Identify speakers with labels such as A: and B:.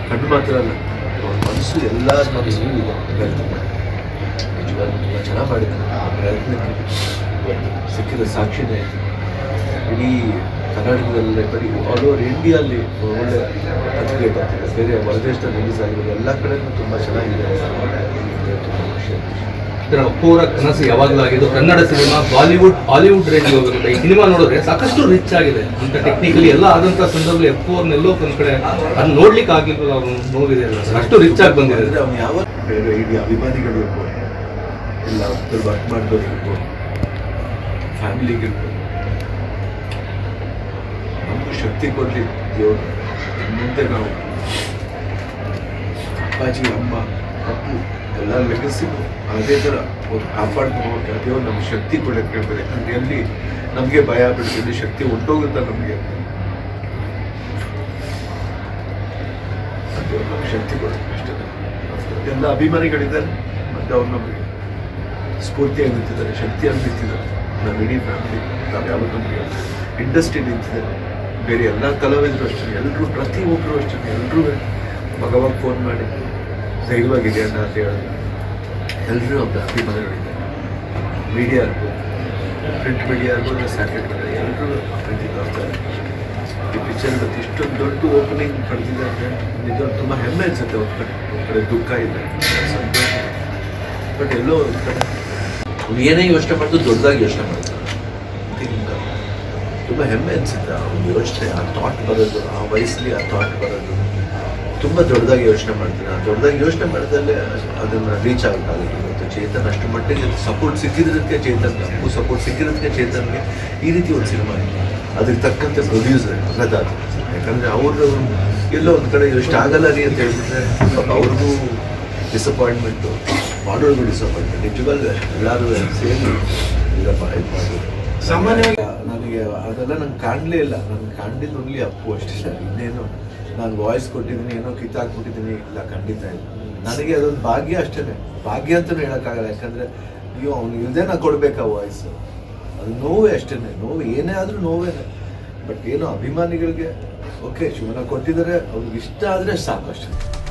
A: ಕಣ್ಣು ಮಾತ್ರ ಅಲ್ಲ ಅವ್ರ ಮನಸ್ಸು ಎಲ್ಲ ಮನಸ್ಸು ಇದೆ ಪ್ರಯತ್ನ ಮಾಡಿ ನಿಜವಾಗ್ಲೂ ತುಂಬ ಚೆನ್ನಾಗಿ ಮಾಡಿದ್ದಾರೆ ಆ ಪ್ರಯತ್ನಕ್ಕೆ ಸಿಕ್ಕಿದ ಸಾಕ್ಷಿನೇ ಇಡೀ ಕರ್ನಾಟಕದಲ್ಲೇ ಬರೀ ಆಲ್ ಓವರ್ ಇಂಡಿಯಲ್ಲಿ ಒಳ್ಳೆ ಅಪ್ಡೇಟ್ ಆಗ್ತಿದೆ ಬೇರೆ ಹೊರದೇಶದಲ್ಲಿ ರಿಲೀಸ್ ಆಗಿರೋದು ಎಲ್ಲ ಕಡೆನೂ ತುಂಬ ಚೆನ್ನಾಗಿದೆ ತುಂಬ ಖುಷಿ ಆಗ್ತಿದೆ
B: ಇದರ ಅಪ್ಪುವರ ಕನಸು ಯಾವಾಗಲೂ ಆಗಿದ್ದು Kannada cinema Bollywood Hollywood range ಹೋಗುತ್ತೆ ಈ ಸಿನಿಮಾ ನೋಡಿದ್ರೆ ಸಾಕಷ್ಟು ರಿಚ್ ಆಗಿದೆ ಅಂತ ಟೆಕ್ನಿಕಲಿ ಎಲ್ಲ ಆದಂತ ಸಂದರ್ಭದಲ್ಲಿ ಅಪ್ಪು ಅವ್ರನ್ನೆಲ್ಲೋ ಒಂದ್ ಕಡೆ ಅದನ್ನ ನೋಡ್ಲಿಕ್ಕೆ ಆಗಿಲ್ಲ ಅವ್ರು ನೋವಿದೆ ಅಲ್ಲ ಸರ್. ಅಷ್ಟು ರಿಚ್ ಆಗಿ ಬಂದಿದೆ
A: ಅಂದರೆ ಅವ್ನು ಯಾವ ಬೇರೆ ಇಡೀ ಅಭಿಮಾನಿಗಳು ಇರ್ಬೋದು ಇಲ್ಲ ವರ್ಕ್ ಮಾಡಿದವ್ರು ಇರ್ಬೋದು ಫ್ಯಾಮಿಲಿಗಿರ್ಬೋದು ನಮಗೂ ಶಕ್ತಿ ಕೊಡಲಿ ದೇವರು ಮುಂದೆ ನಾವು ಅಪ್ಪಾಜಿ ಅಮ್ಮ ಅಪ್ಪು ಎಲ್ಲ ಲೆಗಸಿಗೂ ಅದೇ ಥರ ಒಂದು ಕಾಪಾಡ್ಕೊಂಡು ಹೋಗಿ ದೇವ್ರು ನಮ್ಗೆ ಶಕ್ತಿ ಕೊಡೋಕೆ ಕೇಳ್ಬೇಕು ಯಾಕಂದ್ರೆ ಎಲ್ಲಿ ನಮಗೆ ಭಯ ಬಿಡ್ತೀವಿ ಶಕ್ತಿ ಹೊಂಟೋಗುತ್ತ ನಮಗೆ ದೇವ್ರು ನಮ್ಗೆ ಶಕ್ತಿ ಕೊಡೋಕೆ ಅಷ್ಟೇ ಎಲ್ಲ ಅಭಿಮಾನಿಗಳಿದ್ದಾರೆ ಮತ್ತೆ ಅವ್ರು ನಮಗೆ ಸ್ಫೂರ್ತಿಯಾಗಿ ನಿಂತಿದ್ದಾರೆ ಶಕ್ತಿಯಾಗಿ ನಿಂತಿದ್ದಾರೆ ನಮ್ಮ ಇಡೀ ಫ್ಯಾಮಿಲಿ ನಾವು ಯಾವತ್ತೂ ಇಂಡಸ್ಟ್ರಿ ನಿಂತಿದ್ದಾರೆ ಬೇರೆ ಎಲ್ಲ ಕಲಾವಿದರು ಅಷ್ಟೇ ಎಲ್ಲರೂ ಪ್ರತಿಯೊಬ್ಬರು ಅಷ್ಟೇ ಎಲ್ಲರೂ ಮಗವಾಗ ಫೋನ್ ಮಾಡಿ ಧೈರ್ಯವಾಗಿದೆ ಅಣ್ಣ ಅಂತ ಹೇಳಿದ್ರು ಎಲ್ಲರೂ ಒಬ್ಬ ಅಭಿಮಾನಿಗಳಿದ್ದಾರೆ ಮೀಡಿಯಾ ಇರ್ಬೋದು ಪ್ರಿಂಟ್ ಮೀಡಿಯಾ ಇರ್ಬೋದು ಸ್ಯಾಟಲೈಟ್ ಮೀಡಿಯಾ ಎಲ್ಲರೂ ಪ್ರೀತಿ ತೋರ್ತಾರೆ ಈ ಪಿಕ್ಚರ್ ಇವತ್ತು ಇಷ್ಟೊಂದು ದೊಡ್ಡ ಓಪನಿಂಗ್ ಪಡೆದಿದೆ ಅಂದರೆ ನಿಜ ತುಂಬ ಹೆಮ್ಮೆ ಅನ್ಸುತ್ತೆ ಒಂದು ಕಡೆ ಒಂದು ಕಡೆ ದುಃಖ ಇದೆ ಸಂತೋಷ ಬಟ್ ಎಲ್ಲೋ ಒಂದು ಕಡೆ ಅವ್ನು ಏನೇ ಯೋಚನೆ ಮಾಡಿದ್ರು ದೊಡ್ಡದಾಗಿ ಯೋಚನೆ ಮಾಡ್ತಾನೆ ಹಿಂಗ ತುಂಬ ಹೆಮ್ಮೆ ಅನ್ಸುತ್ತೆ ಅವ್ನ ಯೋಚನೆ ಆ ಥಾಟ್ ಬರೋದು ಆ ವಯಸ್ಸಲ್ಲಿ ಆ ಥಾಟ್ ಬರೋದು ತುಂಬ ದೊಡ್ಡದಾಗಿ ಯೋಚನೆ ಮಾಡ್ತೀನಿ ಆ ದೊಡ್ಡದಾಗಿ ಯೋಚನೆ ಮಾಡಿದಲ್ಲೇ ಅದನ್ನು ರೀಚ್ ಆಗೋಕ್ಕಾಗುತ್ತೆ ಇವತ್ತು ಚೇತನ್ ಅಷ್ಟು ಮಟ್ಟಿಗೆ ಸಪೋರ್ಟ್ ಸಿಕ್ಕಿದ್ರಕ್ಕೆ ಚೇತನ್ ಅಪ್ಪು ಸಪೋರ್ಟ್ ಸಿಕ್ಕಿರೋದಕ್ಕೆ ಚೇತನ್ಗೆ ಈ ರೀತಿ ಒಂದು ಸಿನಿಮಾ ಇದೆ ಅದಕ್ಕೆ ತಕ್ಕಂತೆ ಪ್ರೊಡ್ಯೂಸರ್ ಪ್ರಸಾದ್ ಯಾಕಂದರೆ ಅವರು ಎಲ್ಲೋ ಒಂದು ಕಡೆ ಇಷ್ಟು ಆಗಲ್ಲ ರೀ ಅಂತ ಹೇಳ್ಬಿಟ್ರೆ ಪಾಪ ಅವ್ರಿಗೂ ಡಿಸಪಾಯಿಂಟ್ಮೆಂಟು ಮಾಡೋರ್ಗೂ ಡಿಸಪಾಯಿಂಟ್ಮೆಂಟ್ ನಿಜವಾಗ್ಲೂ ಎಲ್ಲರೂ ಸೇರಿ ಇಲ್ಲಪ್ಪ ಇದು ಮಾಡ್ಬೋದು
C: ಸಾಮಾನ್ಯವಾಗಿ
A: ನನಗೆ ಅದೆಲ್ಲ ನಂಗೆ ಕಾಣಲೇ ಇಲ್ಲ ನನಗೆ ಕಾಣಲಿಲ್ಲ ಓನ್ಲಿ ಅಪ್ಪು ಅಷ್ಟೇ ಇನ್ನೇನು ನಾನು ವಾಯ್ಸ್ ಕೊಟ್ಟಿದ್ದೀನಿ ಏನೋ ಕಿತ್ತಾಕ್ಬಿಟ್ಟಿದ್ದೀನಿ ಇಲ್ಲ ಖಂಡಿತ ಇಲ್ಲ ನನಗೆ ಅದೊಂದು ಭಾಗ್ಯ ಅಷ್ಟೇ ಭಾಗ್ಯ ಅಂತಲೂ ಹೇಳೋಕ್ಕಾಗಲ್ಲ ಯಾಕಂದರೆ ಅಯ್ಯೋ ಅವ್ನು ಇಲ್ಲದೆ ನಾ ಕೊಡ್ಬೇಕಾ ವಾಯ್ಸ್ ಅದು ನೋವೇ ಅಷ್ಟೇ ನೋವು ಏನೇ ಆದರೂ ನೋವೇನೆ ಬಟ್ ಏನೋ ಅಭಿಮಾನಿಗಳಿಗೆ ಓಕೆ ಶಿವನ ಕೊಟ್ಟಿದ್ದಾರೆ ಅವ್ರಿಗೆ ಇಷ್ಟ ಆದರೆ ಸಾಕು ಅಷ್ಟೇ